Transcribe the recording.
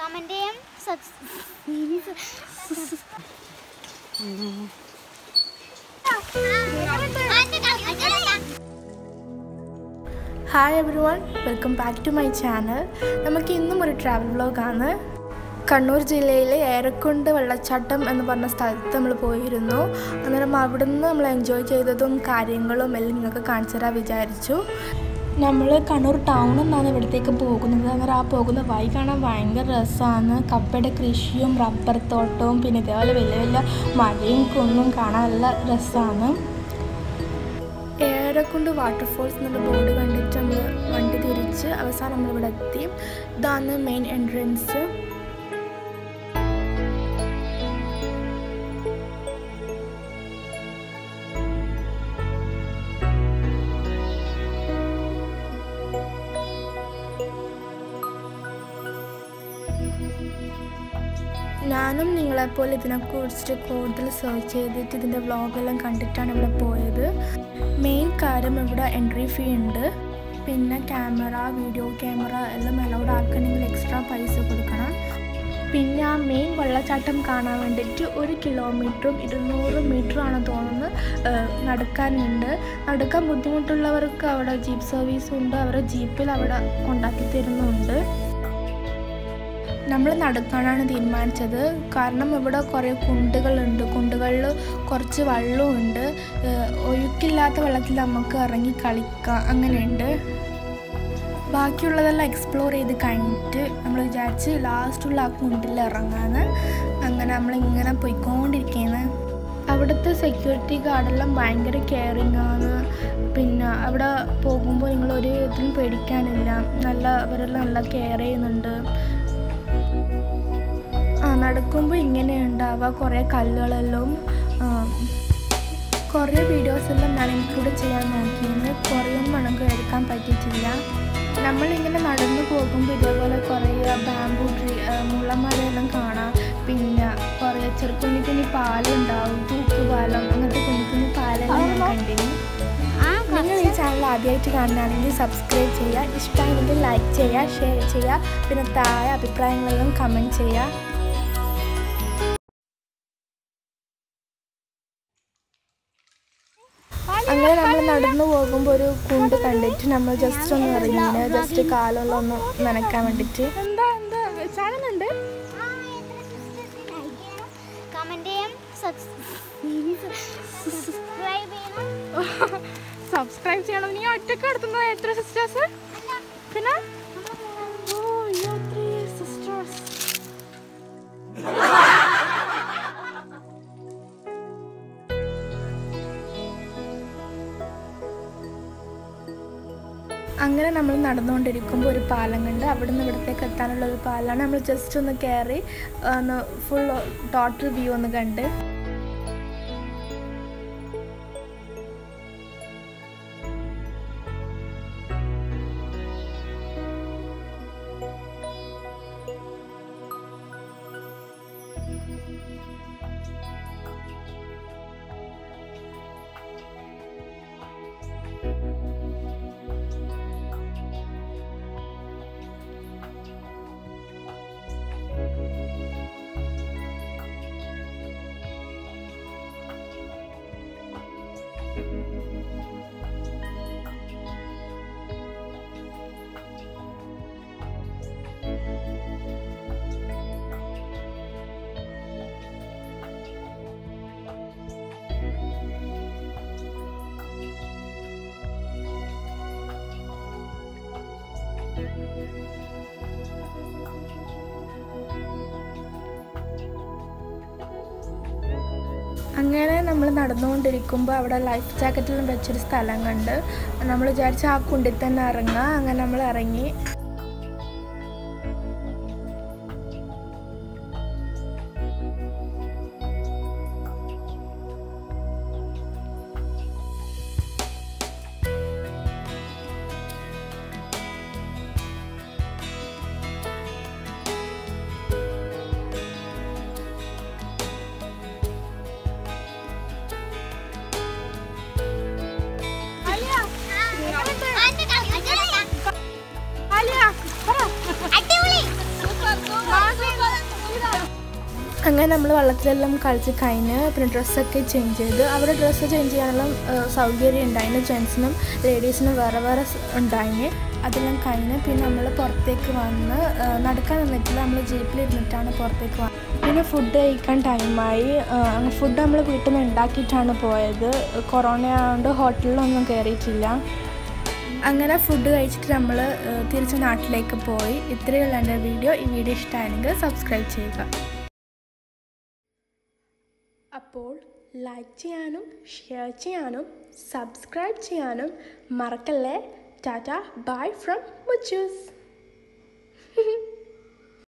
comment ചെയ്യാം hi everyone welcome back to my channel നമുക്ക് ഇന്നും ഒരു ട്രാവൽ വ്ലോഗാണ് കണ്ണൂർ ജില്ലയിലെ ഏരക്കുണ്ട് വെള്ളച്ചാട്ടം എന്ന് പറഞ്ഞ സ്ഥലത്ത് നമ്മൾ പോയിരുന്നു അന്നേരം അവിടുന്ന് നമ്മൾ എൻജോയ് ചെയ്തതും കാര്യങ്ങളും എല്ലാം നിങ്ങൾക്ക് കാണിച്ചു തരാൻ വിചാരിച്ചു നമ്മൾ കണ്ണൂർ ടൗണിൽ നിന്നാണ് ഇവിടത്തേക്ക് പോകുന്നത് അന്നേരം ആ പോകുന്ന വഴി കാണാൻ ഭയങ്കര രസമാണ് കപ്പയുടെ കൃഷിയും റബ്ബർ തോട്ടവും പിന്നെ ഇതേപോലെ വലിയ വലിയ മലയും കുന്നും കാണാൻ നല്ല രസമാണ് ഏറെക്കൊണ്ട് വാട്ടർഫോൾസ് എന്നുള്ള ബോർഡ് കണ്ടിട്ട് നമ്മൾ വണ്ടി തിരിച്ച് അവസാനം നമ്മളിവിടെ എത്തി ഇതാണ് മെയിൻ എൻട്രൻസ് ഞാനും നിങ്ങളെപ്പോലെ ഇതിനെക്കുറിച്ചിട്ട് കൂടുതൽ സെർച്ച് ചെയ്തിട്ട് ഇതിൻ്റെ വ്ളോഗെല്ലാം കണ്ടിട്ടാണ് ഇവിടെ പോയത് മെയിൻ കാര്യം ഇവിടെ എൻട്രി ഫീ ഉണ്ട് പിന്നെ ക്യാമറ വീഡിയോ ക്യാമറ എല്ലാം അലൗഡ് ആക്കണമെങ്കിൽ എക്സ്ട്രാ പൈസ കൊടുക്കണം പിന്നെ ആ മെയിൻ വെള്ളച്ചാട്ടം കാണാൻ വേണ്ടിയിട്ട് ഒരു കിലോമീറ്ററും ഇരുന്നൂറ് മീറ്ററും ആണ് തോന്നുന്നത് ഏഹ്, നടക്കാനുണ്ട് നടക്കാൻ ബുദ്ധിമുട്ടുള്ളവർക്ക് അവിടെ ജീപ്പ് സർവീസും ഉണ്ട് അവരെ ജീപ്പിൽ അവിടെ കൊണ്ടാക്കി തരുന്നുണ്ട് നമ്മൾ നടക്കാനാണ് തീരുമാനിച്ചത് കാരണം ഇവിടെ കുറേ കുണ്ടുകളുണ്ട് കുണ്ടുകളിൽ കുറച്ച് വെള്ളമുണ്ട് ഏഹ് ഒഴുക്കില്ലാത്ത വെള്ളത്തിൽ നമുക്ക് ഇറങ്ങി കളിക്കാം അങ്ങനെയുണ്ട് ബാക്കിയുള്ളതെല്ലാം എക്സ്പ്ലോർ ചെയ്ത് കഴിഞ്ഞിട്ട് നമ്മൾ വിചാരിച്ച് ലാസ്റ്റുള്ള ആ കുണ്ടിൽ ഇറങ്ങാന്ന് അങ്ങനെ നമ്മളിങ്ങനെ പോയിക്കൊണ്ടിരിക്കുകയാണ് അവിടുത്തെ സെക്യൂരിറ്റി ഗാർഡെല്ലാം ഭയങ്കര കെയറിങ് ആണ് പിന്നെ അവിടെ പോകുമ്പോൾ നിങ്ങൾ ഒരു ഇതിലും പേടിക്കാനില്ല നല്ല അവരെല്ലാം നല്ല കെയർ ചെയ്യുന്നുണ്ട് ആ നടക്കുമ്പോൾ ഇങ്ങനെ ഉണ്ടാവുക കുറേ കല്ലുകളെല്ലാം ആ, കുറേ വീഡിയോസെല്ലാം ഞാൻ ഇൻക്ലൂഡ് ചെയ്യാൻ നോക്കിയിരുന്നു കുറേയൊന്നും നമുക്ക് എടുക്കാൻ പറ്റിയിട്ടില്ല നമ്മളിങ്ങനെ നടന്നു പോകുമ്പോൾ ഇതേപോലെ കുറേ ബാമ്പു ട്രീ മുള്ളമരയെല്ലാം കാണാം പിന്നെ കുറേ ചെറു കുഞ്ഞു കുഞ്ഞു പാലുണ്ടാവും തൂക്കുപാലം അങ്ങനത്തെ കുഞ്ഞു കുഞ്ഞു പാലെല്ലാം ഞാൻ കണ്ടിരുന്നു നിങ്ങൾ ഈ ചാനൽ ആദ്യമായിട്ട് കാണുകയാണെങ്കിൽ സബ്സ്ക്രൈബ് ചെയ്യുക ഇഷ്ടമാണെങ്കിൽ ലൈക്ക് ചെയ്യുക ഷെയർ ചെയ്യുക പിന്നെ താഴെ അഭിപ്രായങ്ങളെല്ലാം കമൻറ്റ് ചെയ്യുക അങ്ങനെ നമ്മൾ നടന്നു പോകുമ്പോൾ ഒരു കുണ്ട് കണ്ടിട്ട് നമ്മൾ ജസ്റ്റ് ഒന്ന് ഇറങ്ങിന് ജസ്റ്റ് കാലെല്ലാം ഒന്ന് നനക്കാൻ വേണ്ടിയിട്ട് എന്താ എന്താ ചാനലുണ്ട് കമന്റ് ചെയ്യാം സബ്സ്ക്രൈബ് ചെയ്യണം സബ്സ്ക്രൈബ് ചെയ്യണം നീ ഒറ്റക്ക് എടുത്തുന്നത് എത്ര സിസ്റ്റേഴ്സ് പിന്നെ ഓ സിസ്റ്റേഴ്സ് അങ്ങനെ നമ്മൾ നടന്നുകൊണ്ടിരിക്കുമ്പോൾ ഒരു പാലം കണ്ട് അവിടെ നിന്ന് ഇവിടത്തേക്ക് എത്താനുള്ള ഒരു പാലമാണ് നമ്മൾ ജസ്റ്റ് ഒന്ന് കയറി ഒന്ന് ഫുൾ ടോട്ടൽ വ്യൂ ഒന്ന് കണ്ട് അങ്ങനെ നമ്മൾ നടന്നുകൊണ്ടിരിക്കുമ്പോൾ അവിടെ ലൈഫ് ജാക്കറ്റിലും വെച്ചൊരു സ്ഥലം കണ്ട് നമ്മൾ വിചാരിച്ച ആ കുണ്ടിൽ തന്നെ ഇറങ്ങുക അങ്ങനെ നമ്മൾ ഇറങ്ങി ആ, അങ്ങനെ നമ്മൾ വെള്ളത്തിലെല്ലാം കളിച്ച് കഴിഞ്ഞ് പിന്നെ ഡ്രസ്സൊക്കെ ചേഞ്ച് ചെയ്ത് അവിടെ ഡ്രസ്സ് ചേഞ്ച് ചെയ്യാനുള്ള ഏഹ്, സൗകര്യം ഉണ്ടായിരുന്നു ജെൻസിനും ലേഡീസിനും വേറെ വേറെ സ് ഉണ്ടായിന് അതെല്ലാം കഴിഞ്ഞ് പിന്നെ നമ്മൾ പുറത്തേക്ക് വന്ന് ഏഹ്, നടക്കാൻ നിന്നിട്ടില്ല നമ്മൾ ജീപ്പിലിരുന്നിട്ടാണ് പുറത്തേക്ക് വന്നത് പിന്നെ ഫുഡ് കഴിക്കാൻ ടൈമായി ഫുഡ് നമ്മൾ വീട്ടിൽ നിന്ന് ഉണ്ടാക്കിയിട്ടാണ് പോയത് കൊറോണ ആയതുകൊണ്ട് ഹോട്ടലിലൊന്നും കയറിയിട്ടില്ല അങ്ങനെ ഫുഡ് കഴിച്ചിട്ട് നമ്മൾ തിരിച്ച് നാട്ടിലേക്ക് പോയി ഇത്രയുള്ള എൻ്റെ വീഡിയോ ഈ വീഡിയോ ഇഷ്ടമായെങ്കിൽ സബ്സ്ക്രൈബ് ചെയ്യുക അപ്പോൾ ലൈക്ക് ചെയ്യാനും ഷെയർ ചെയ്യാനും സബ്സ്ക്രൈബ് ചെയ്യാനും മറക്കല്ലേ ടാറ്റ ബൈ ഫ്രം മുച്ചൂസ്